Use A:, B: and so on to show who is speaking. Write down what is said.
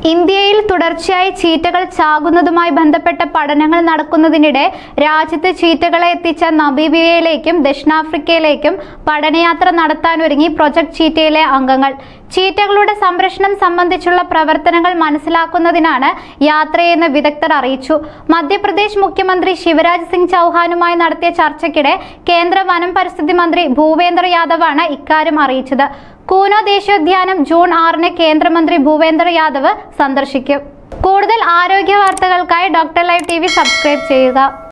A: ഇന്ത്യയിൽ തുടർച്ചയായി ചീറ്റകൾ ചാകുന്നതുമായി ബന്ധപ്പെട്ട പഠനങ്ങൾ നടക്കുന്നതിനിടെ രാജ്യത്ത് ചീറ്റകളെ എത്തിച്ച നബീബിയയിലേക്കും ദക്ഷിണാഫ്രിക്കയിലേക്കും പഠനയാത്ര നടത്താനൊരുങ്ങി പ്രൊജക്ട് ചീറ്റയിലെ അംഗങ്ങൾ ചീറ്റകളുടെ സംരക്ഷണം സംബന്ധിച്ചുള്ള പ്രവർത്തനങ്ങൾ മനസ്സിലാക്കുന്നതിനാണ് യാത്രയെന്ന് വിദഗ്ധർ അറിയിച്ചു മധ്യപ്രദേശ് മുഖ്യമന്ത്രി ശിവരാജ് സിംഗ് ചൗഹാനുമായി നടത്തിയ ചർച്ചയ്ക്കിടെ കേന്ദ്ര വനം പരിസ്ഥിതി മന്ത്രി ഭൂപേന്ദ്ര യാദവാണ് ഇക്കാര്യം അറിയിച്ചത് കൂനോ ദേശീയോദ്യാനം ജൂൺ ആറിന് കേന്ദ്രമന്ത്രി ഭൂപേന്ദ്ര യാദവ് സന്ദർശിക്കും കൂടുതൽ ആരോഗ്യ വാർത്തകൾക്കായി ഡോക്ടർ ലൈവ് ടി സബ്സ്ക്രൈബ് ചെയ്യുക